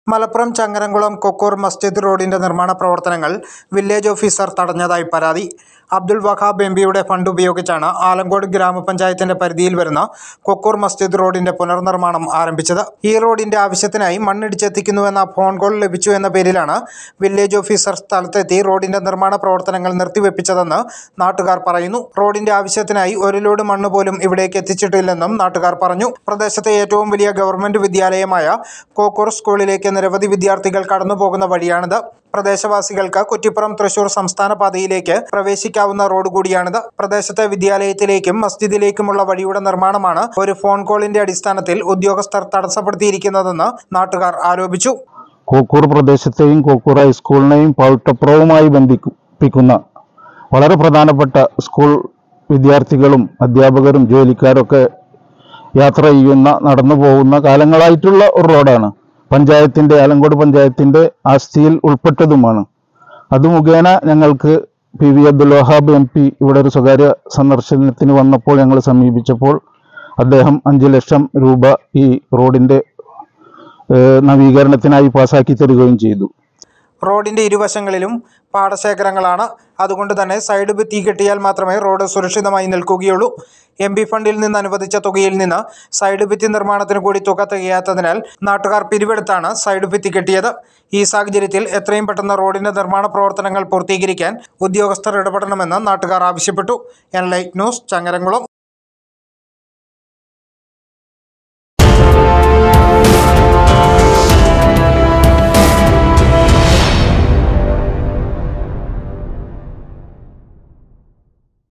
മലപ്പുറം ചങ്ങരംകുളം കൊക്കൂർ മസ്ജിദ് റോഡിന്റെ നിർമ്മാണ പ്രവർത്തനങ്ങൾ വില്ലേജ് ഓഫീസർ തടഞ്ഞതായി പരാതി അബ്ദുൽ വഹാബ് എം പിയുടെ ഫണ്ട് ഉപയോഗിച്ചാണ് ആലങ്കോട് ഗ്രാമപഞ്ചായത്തിന്റെ പരിധിയിൽ വരുന്ന കൊക്കൂർ മസ്ജിദ് റോഡിന്റെ പുനർനിർമ്മാണം ആരംഭിച്ചത് ഈ റോഡിന്റെ ആവശ്യത്തിനായി മണ്ണിടിച്ചെത്തിക്കുന്നുവെന്ന ഫോൺ കോൾ ലഭിച്ചു എന്ന പേരിലാണ് വില്ലേജ് ഓഫീസർ സ്ഥലത്തെത്തി റോഡിന്റെ നിർമ്മാണ പ്രവർത്തനങ്ങൾ നിർത്തിവെപ്പിച്ചതെന്ന് നാട്ടുകാർ പറയുന്നു റോഡിന്റെ ആവശ്യത്തിനായി ഒരു ലോഡ് മണ്ണ് പോലും ഇവിടേക്ക് എത്തിച്ചിട്ടില്ലെന്നും നാട്ടുകാർ പറഞ്ഞു പ്രദേശത്തെ ഏറ്റവും വലിയ ഗവൺമെന്റ് വിദ്യാലയമായ കോക്കൂർ സ്കൂളിലേക്ക് നിരവധി വിദ്യാർത്ഥികൾ കടന്നുപോകുന്ന വഴിയാണിത് പ്രദേശവാസികൾക്ക് കുറ്റിപ്പുറം തൃശൂർ സംസ്ഥാന പാതയിലേക്ക് പ്രവേശിക്കാവുന്ന റോഡ് കൂടിയാണിത് പ്രദേശത്തെ വിദ്യാലയത്തിലേക്കും മസ്ജിദിലേക്കുമുള്ള വഴിയുടെ നിർമ്മാണമാണ് ഒരു ഫോൺ കോളിന്റെ അടിസ്ഥാനത്തിൽ ഉദ്യോഗസ്ഥർ തടസ്സപ്പെടുത്തിയിരിക്കുന്നതെന്ന് നാട്ടുകാർ ആരോപിച്ചു കോക്കൂർ പ്രദേശത്തെയും കോക്കൂർ ഹൈസ്കൂളിനെയും പൗട്ടപ്പുറവുമായി ബന്ധിപ്പിക്കുന്ന വളരെ പ്രധാനപ്പെട്ട സ്കൂൾ വിദ്യാർത്ഥികളും അധ്യാപകരും ജോലിക്കാരൊക്കെ യാത്ര ചെയ്യുന്ന നടന്നു പോകുന്ന കാലങ്ങളായിട്ടുള്ള ഒരു റോഡാണ് പഞ്ചായത്തിന്റെ ആലങ്കോട് പഞ്ചായത്തിന്റെ ആസ്തിയിൽ ഉൾപ്പെട്ടതുമാണ് അത് മുഖേന ഞങ്ങൾക്ക് P V Abdul Wahab M P ഇവിടെ ഒരു സ്വകാര്യ സന്ദർശനത്തിന് വന്നപ്പോൾ ഞങ്ങൾ സമീപിച്ചപ്പോൾ അദ്ദേഹം അഞ്ച് ലക്ഷം രൂപ ഈ റോഡിന്റെ ഏഹ് നവീകരണത്തിനായി പാസാക്കി തരികയും ചെയ്തു റോഡിന്റെ ഇരുവശങ്ങളിലും പാടശേഖരങ്ങളാണ് അതുകൊണ്ട് തന്നെ സൈഡ് ഭിത്തി കെട്ടിയാൽ മാത്രമേ റോഡ് സുരക്ഷിതമായി നിൽക്കുകയുള്ളൂ എം പി ഫണ്ടിൽ നിന്ന് അനുവദിച്ച തുകയിൽ നിന്ന് സൈഡ് ഭിത്തി നിർമ്മാണത്തിന് കൂടി തുക തികയാത്തതിനാൽ നാട്ടുകാർ പിരിവെടുത്താണ് സൈഡ് ഭിത്തി കെട്ടിയത് ഈ സാഹചര്യത്തിൽ എത്രയും പെട്ടെന്ന് റോഡിന്റെ നിർമ്മാണ പ്രവർത്തനങ്ങൾ പൂർത്തീകരിക്കാൻ ഉദ്യോഗസ്ഥർ ഇടപെടണമെന്ന് നാട്ടുകാർ ആവശ്യപ്പെട്ടു എൻ ലൈറ്റ് ന്യൂസ് ചങ്ങരംകുളം